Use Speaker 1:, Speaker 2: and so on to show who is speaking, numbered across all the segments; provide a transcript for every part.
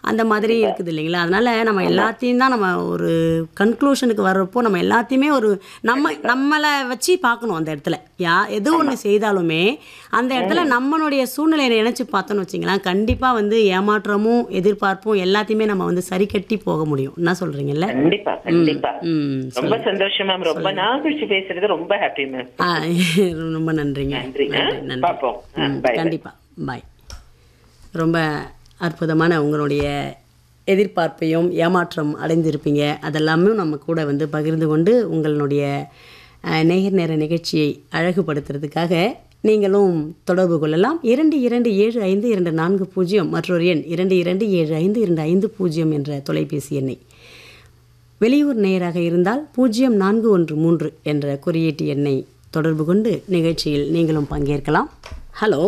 Speaker 1: அந்த மாதிரி இருக்குது இல்லைங்களா அதனால நம்ம எல்லாத்தையும் தான் நம்ம ஒரு கன்க்ளூஷனுக்கு வர்றப்போ நம்ம எல்லாத்தையுமே ஒரு நம்ம நம்மளை வச்சு பார்க்கணும் அந்த இடத்துல யா எது ஒன்று செய்தாலுமே அந்த இடத்துல நம்மளுடைய சூழ்நிலையை நினைச்சு பார்த்தோன்னு வச்சிங்களேன் கண்டிப்பாக வந்து ஏமாற்றமும் எதிர்பார்ப்பும் எல்லாத்தையுமே நம்ம வந்து சரி கட்டி போக முடியும் என்ன சொல்கிறீங்கல்ல
Speaker 2: கண்டிப்பா கண்டிப்பா
Speaker 1: ம்
Speaker 2: ரொம்ப சந்தோஷம் மேம் ரொம்ப நாள் கழிச்சு பேசுறது ரொம்ப ஹாப்பி மேம்
Speaker 1: ஆ, ரொம்ப நன்றிங்க
Speaker 2: நன்றி ஆ?
Speaker 1: நன்றி நன்றி
Speaker 2: பார்ப்போம் ஆ,
Speaker 1: ம்,
Speaker 2: bye, bye.
Speaker 1: கண்டிப்பா பாய் ரொம்ப அற்புதமான உங்களுடைய எதிர்பார்ப்பையும் ஏமாற்றம் அடைந்திருப்பீங்க அதெல்லாமே நம்ம கூட வந்து பகிர்ந்து கொண்டு உங்களுடைய அஹ், நேர் நேர நிகழ்ச்சியை அழகுபடுத்துறதுக்காக நீங்களும் தொடர்பு கொள்ளலாம் இரண்டு இரண்டு ஏழு ஐந்து இரண்டு நான்கு பூஜ்ஜியம் மற்றொரு எண் இரண்டு இரண்டு ஏழு ஐந்து இரண்டு ஐந்து பூஜ்ஜியம் என்ற தொலைபேசி எண்ணை வெளியூர் நேயராக இருந்தால் பூஜ்ஜியம் நான்கு ஒன்று மூன்று என்ற குறியீட்டு எண்ணை தொடர்பு கொண்டு நிகழ்ச்சியில் நீங்களும் பங்கேற்கலாம் ஹலோ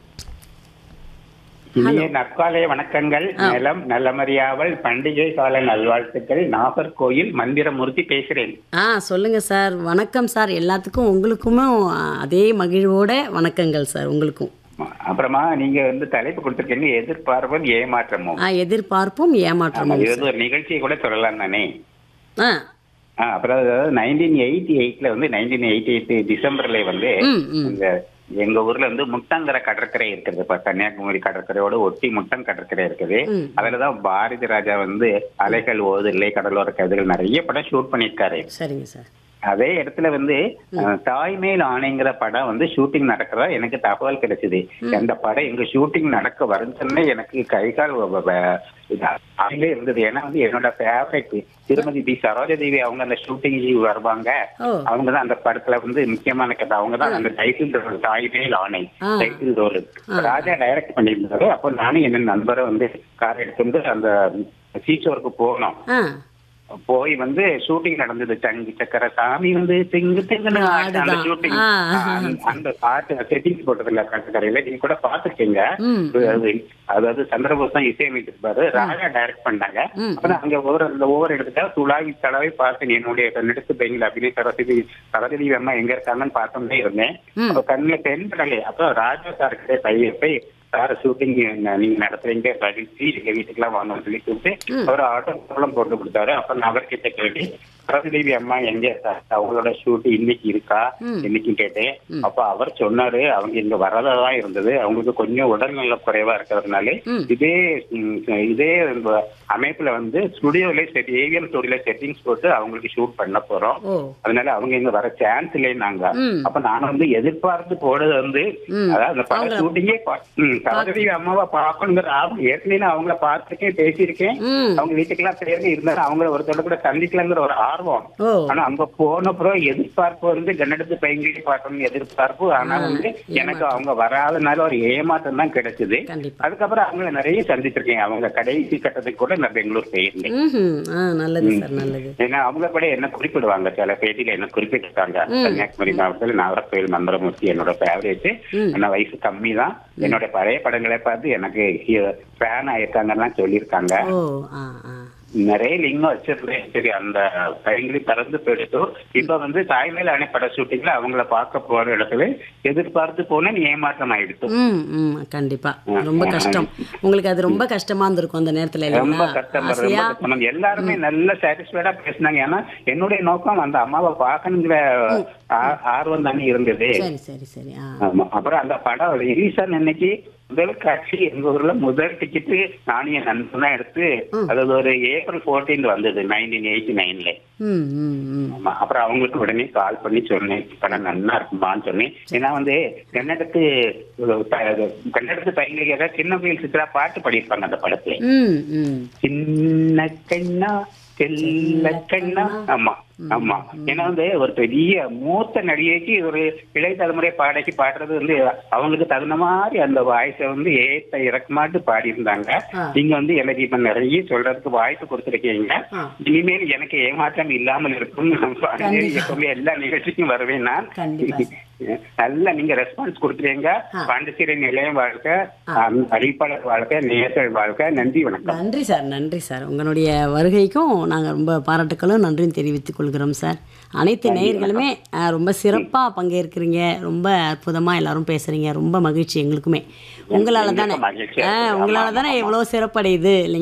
Speaker 3: இனிய நற்காலை வணக்கங்கள் நலம் நலமறியாவல் பண்டிகை கால நல்வாழ்த்துக்கள் நாகர்கோயில் மந்திரமூர்த்தி பேசுறேன்
Speaker 1: ஆ சொல்லுங்க சார் வணக்கம் சார் எல்லாத்துக்கும் உங்களுக்குமே அதே மகிழ்வோட வணக்கங்கள் சார் உங்களுக்கும்
Speaker 3: அப்புறமா நீங்க வந்து தலைப்பு கொடுத்திருக்கீங்க எதிர்பார்ப்பும் ஏமாற்றமும்
Speaker 1: ஆ எதிர்பார்ப்பும் ஏமாற்றமும்
Speaker 3: இது ஒரு நிகழ்ச்சியை கூட சொல்லலாம் தானே
Speaker 1: ஆ
Speaker 3: ஆ, அப்புறம் நைன்டீன் எயிட்டி எயிட்ல வந்து நைன்டீன் எயிட்டி எயிட் டிசம்பர்ல வந்து
Speaker 1: ம் ம்
Speaker 3: இந்த எங்க ஊர்ல வந்து முட்டங்கரை கடற்கரை இருக்குது இப்ப கன்னியாகுமரி கடற்கரையோட ஒட்டி முட்டம் கடற்கரை இருக்குது
Speaker 1: ம்.
Speaker 3: அதுலதான் பாரதி ராஜா வந்து அலைகள் ஓதில்லை கடலோர கதிர்கள் நிறைய படம் ஷூட் பண்ணியிருக்காரு
Speaker 1: சரிங்க சார்
Speaker 3: அதே இடத்துல வந்து அஹ், தாய்மேல் ஆணைங்கிற படம் வந்து ஷூட்டிங் நடக்கிறதா எனக்கு தகவல் கிடைச்சது அந்த படம் எங்க ஷூட்டிங் நடக்க வருதுன்னு எனக்கு கை கால் வ- வ- வ- இது அதிலே இருந்தது ஏன்னா வந்து என்னோட ஃபேவரட் திருமதி பி சரோஜதேவி அவங்க அந்த ஷூட்டிங் வருவாங்க
Speaker 1: ஓ
Speaker 3: அவங்க தான் அந்த படத்துல வந்து முக்கியமான கதை அவங்க தான் அந்த டைட்டில் ரோல் தாய்மேல் ஆணை
Speaker 1: ஆ.
Speaker 3: டைட்டில் ரோல் ராஜா டைரக்ட் பண்ணியிருந்தாரு அப்போ நானும் என்ன நண்பரை வந்து கார் எடுத்து வந்து அந்த சீச்சோருக்கு போனோம்
Speaker 1: ஆ
Speaker 3: போய் வந்து ஷூட்டிங் நடந்தது சங்கு சக்கர சாமி வந்து திங்கு திங்குன்னு ஆடுது அந்த
Speaker 1: ஆடுதான்.
Speaker 3: ஷூட்டிங்
Speaker 1: ஆ.
Speaker 3: அந்த பாட்டு செட்டிங்ஸ் போட்டதில்ல கடற்கரையில நீங்க கூட பாத்துருக்கீங்க
Speaker 1: ம்
Speaker 3: அது அதாவது சந்திரபோஸ் தான் இசையமைத்திருப்பாரு ராஜா டைரக்ட் பண்ணாங்க
Speaker 1: ம்.
Speaker 3: அப்புறம் அங்க ஒவ்வொரு அந்த ஒவ்வொரு இடத்துல துளாவி தடவை பார்த்தேன் என்னுடைய நடித்து பெண்கள் அபிநய சரஸ்வதி சரஸ்வதி அம்மா எங்க இருக்காங்கன்னு பார்த்துட்டே இருந்தேன்
Speaker 1: ம்.
Speaker 3: அப்ப கண்ணுல தென்படலை அப்ப ராஜா சார்கிட்ட பைய போய் சார் ஷூட்டிங் நீங்க நடத்துறீங்க மகிழ்ச்சி எங்க வீட்டுக்கெல்லாம் வாங்கன்னு சொல்லி கூப்பிட்டு அவர் ஆட்டோ ப்ராப்ளம் போட்டு கொடுத்தாரு அப்ப நான் அவர்கிட்ட கேட்டு சரஸ்வதி அம்மா எங்க சார் அவங்களோட ஷூட் இன்னைக்கு இருக்கா
Speaker 1: ம்.
Speaker 3: இன்னைக்கு கேட்டேன் அப்ப அவர் சொன்னாரு அவங்க இங்க வரதா தான் இருந்தது அவங்களுக்கு கொஞ்சம் உடல்நல குறைவா இருக்கிறதுனால
Speaker 1: ம்.
Speaker 3: இதே ம், இதே இந்த அமைப்புல வந்து ஸ்டுடியோல செட் ஏவிஎம் ஸ்டுடியோல செட்டிங்ஸ் போட்டு அவங்களுக்கு ஷூட் பண்ண போறோம்
Speaker 1: ஓ
Speaker 3: அதனால அவங்க இங்க வர சான்ஸ் இல்லைன்னாங்க
Speaker 1: ம்.
Speaker 3: அப்ப நான் வந்து எதிர்பார்த்து போனது வந்து
Speaker 1: ம்.
Speaker 3: அதாவது அந்த பட
Speaker 1: அவங்கள-
Speaker 3: ஷூட்டிங்கே சரஸ்வதி அம்மாவை பார்க்கணுங்கிற ஆர்வம் ஏற்கனவே நான் அவங்கள பார்த்துருக்கேன் பேசியிருக்கேன்
Speaker 1: ம்
Speaker 3: அவங்க வீட்டுக்கெல்லாம் பேருந்து இருந்தாலும் அவங்கள ஒருத்தோட கூட சந்திக்கலாங்கிற ஒரு ஆர்வம்
Speaker 1: ஓ
Speaker 3: ஆனா அங்க போன அப்புறம் எதிர்பார்ப்பு வந்து கன்னடத்து பையன்களை பார்க்கணும் எதிர்பார்ப்பு ஆனா வந்து எனக்கு அவங்க வராதனால ஒரு ஏமாற்றம் தான் கிடைச்சது
Speaker 1: கண்டிப்பா
Speaker 3: அதுக்கப்புறம் அவங்கள நிறைய சந்திச்சிருக்கேன் அவங்க கடைசி கட்டத்துக்கு கூட நான் பெங்களூர் போயிருந்தேன்
Speaker 1: ம் ஆ நல்லது சார் நல்லது
Speaker 3: ஏன்னா அவங்க கூட என்ன குறிப்பிடுவாங்க சில பேட்டியில என்ன குறிப்பிட்டிருக்காங்க கன்னியாகுமரி மாவட்டத்தில் நாகர்கோவில் மந்திரமூர்த்தி என்னோட ஃபேவரேட்
Speaker 1: ம்.
Speaker 3: என்ன வயசு கம்மி தான் என்னோட பழைய படங்களை பார்த்து எனக்கு ஃபேன் ஆயிருக்காங்கலாம் சொல்லியிருக்காங்க
Speaker 1: ஓ ஆ ஆ
Speaker 3: நிறைய லிங்கம் வச்சிருந்தேன் சரி அந்த பையங்களை திறந்து போயிடுத்து இப்ப வந்து தாய்மேல் அணைப்பட ஷூட்டிங்ல அவங்கள பார்க்க போற இடத்துல எதிர்பார்த்து போனேன் ஏமாற்றம் ஆயிடுத்து
Speaker 1: ம் ம் கண்டிப்பா ரொம்ப கஷ்டம் உங்களுக்கு அது ரொம்ப கஷ்டமா இருந்திருக்கும் அந்த நேரத்துல
Speaker 3: ரொம்ப
Speaker 1: இல்லைங்களா
Speaker 3: கஷ்டம் ரொம்ப
Speaker 1: ஆசையா
Speaker 3: கஷ்டம் எல்லாருமே நல்ல சாட்டிஸ்ஃபைடா பேசினாங்க ஏன்னா என்னுடைய நோக்கம் அந்த அம்மாவை பார்க்கணுங்கிற ஆ- ஆர்வம் தானே இருந்தது
Speaker 1: சரி சரி சரி ஆ
Speaker 3: ஆமா அப்புறம் அந்த படம் ரிலீஸ் ஆன அன்னைக்கு முதல் காட்சி எங்க ஊர்ல முதல் டிக்கெட் நானும் என் நண்பன் தான் எடுத்து அதாவது ஒரு ஏப்ரல் 14 வந்தது நைன்டீன் எயிட்டி நைன்ல
Speaker 1: ம் ம் ம்
Speaker 3: ஆமா அப்புறம் அவங்களுக்கு உடனே கால் பண்ணி சொன்னேன் படம் நல்லா இருக்குமான்னு சொன்னேன் ஏன்னா வந்து கன்னடத்து கன்னடத்து பையன்களுக்கு சின்ன கோயில் சித்ரா பாட்டு பாடியிருப்பாங்க அந்த படத்துல
Speaker 1: ம் ம்
Speaker 3: சின்ன கண்ணா செல்ல கண்ணா ஆமா ஆமா ஏன்னா வந்து ஒரு பெரிய மூத்த நடிகைக்கு ஒரு இளைய தலைமுறை பாடகி பாடுறது வந்து அவங்களுக்கு தகுந்த மாதிரி அந்த வாய்ஸை வந்து ஏத்த இறக்கமாட்டு பாடியிருந்தாங்க
Speaker 1: ஆ.
Speaker 3: நீங்க வந்து எனக்கு இப்ப நிறைய சொல்றதுக்கு வாய்ப்பு கொடுத்துருக்கீங்க
Speaker 1: ஆ.
Speaker 3: இனிமேல் எனக்கு ஏமாற்றம் இல்லாமல் இருக்கும் எப்பவுமே எல்லா நிகழ்ச்சிக்கும் வருவேன் நான்
Speaker 1: கண்டிப்பா
Speaker 3: நல்லா நீங்க ரெஸ்பான்ஸ் கொடுத்துறீங்க
Speaker 1: ஆ.
Speaker 3: பாண்டிச்சேரி நிலையம் வாழ்க்கை அறிவிப்பாளர் வாழ்க்கை நேயர்கள் வாழ்க்கை நன்றி வணக்கம்
Speaker 1: நன்றி சார் நன்றி சார் உங்களுடைய வருகைக்கும் நாங்கள் ரொம்ப பாராட்டுக்களும் நன்றியும் தெரிவித்துக் கொள்கிறோம் சார் அனைத்து நேயர்களுமே அஹ், ரொம்ப சிறப்பாக பங்கேற்கிறீங்க ரொம்ப அற்புதமாக எல்லாரும் பேசுகிறீங்க ரொம்ப மகிழ்ச்சி எங்களுக்குமே உங்களால் தானே
Speaker 3: எங்களுக்கும் மகிழ்ச்சியா இருக்கு.
Speaker 1: உங்களால் தானே எவ்வளோ சிறப்படையுது இல்லைங்க